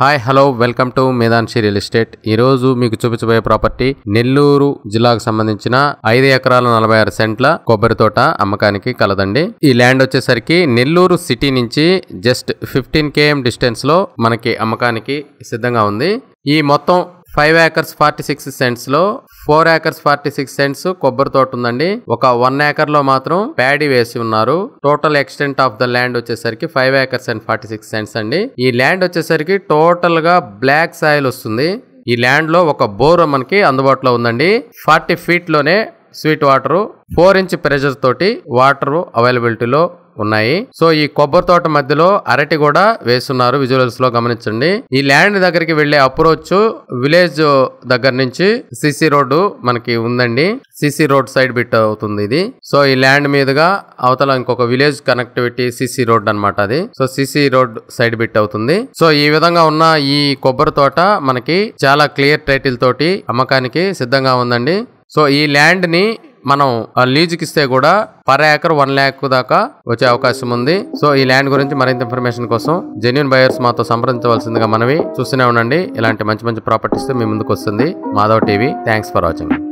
hi hello welcome to Medanshi real estate ఈ రోజు మీకు చూపించబోయే ప్రాపర్టీ నెల్లూరు జిల్లాకు సంబంధించిన ఐదు ఎకరాల నలభై ఆరు సెంట్ల కొబ్బరి తోట అమ్మకానికి కలదండి ఈ ల్యాండ్ వచ్చేసరికి నెల్లూరు సిటీ నుంచి జస్ట్ ఫిఫ్టీన్ కేఎం డిస్టెన్స్ లో మనకి అమ్మకానికి సిద్ధంగా ఉంది ఈ మొత్తం five acres forty six cents లో four acres forty six cents కొబ్బరి తోట ఉందండి ఒక వన్ ఏకర్ లో మాత్రం ప్యాడీ వేసి ఉన్నారు total extent of the land వచ్చేసరికి five acres and forty six cents అండి ఈ ల్యాండ్ వచ్చేసరికి టోటల్ గా బ్లాక్ సాయిల్ వస్తుంది ఈ ల్యాండ్ లో ఒక బోర్ మనకి అందుబాటులో ఉందండి ఫార్టీ ఫీట్ లోనే sweet water four inch pressure తోటి వాటర్ అవైలబిలిటీలో ఉన్నాయి సో ఈ కొబ్బరి తోట మధ్యలో అరటి కూడా వేస్తున్నారు విజువల్స్ లో గమనించండి ఈ ల్యాండ్ దగ్గరికి వెళ్లే అప్రోచ్ విలేజ్ దగ్గర నుంచి సిసి రోడ్డు మనకి ఉందండి సిసి రోడ్ సైడ్ బిట్ అవుతుంది ఇది సో ఈ ల్యాండ్ మీదుగా అవతల ఇంకొక విలేజ్ కనెక్టివిటీ సిసి రోడ్ అన్నమాట అది so CC road side bit అవుతుంది సో ఈ విధంగా ఉన్న ఈ కొబ్బరి తోట మనకి చాలా క్లియర్ టైటిల్ తోటి అమ్మకానికి సిద్ధంగా ఉందండి సో ఈ ల్యాండ్ ని మనం లీజుకి ఇస్తే కూడా పర్ ఏకర్ వన్ ల్యాక్ దాకా వచ్చే అవకాశం ఉంది సో ఈ ల్యాండ్ గురించి మరింత ఇన్ఫర్మేషన్ కోసం జెన్యున్ బయర్స్ మాతో సంప్రదించవలసిందిగా మనవి చూస్తూనే ఉండండి ఇలాంటి మంచి మంచి ప్రాపర్టీస్ మీ ముందుకు వస్తుంది Madhav TV thanks for watching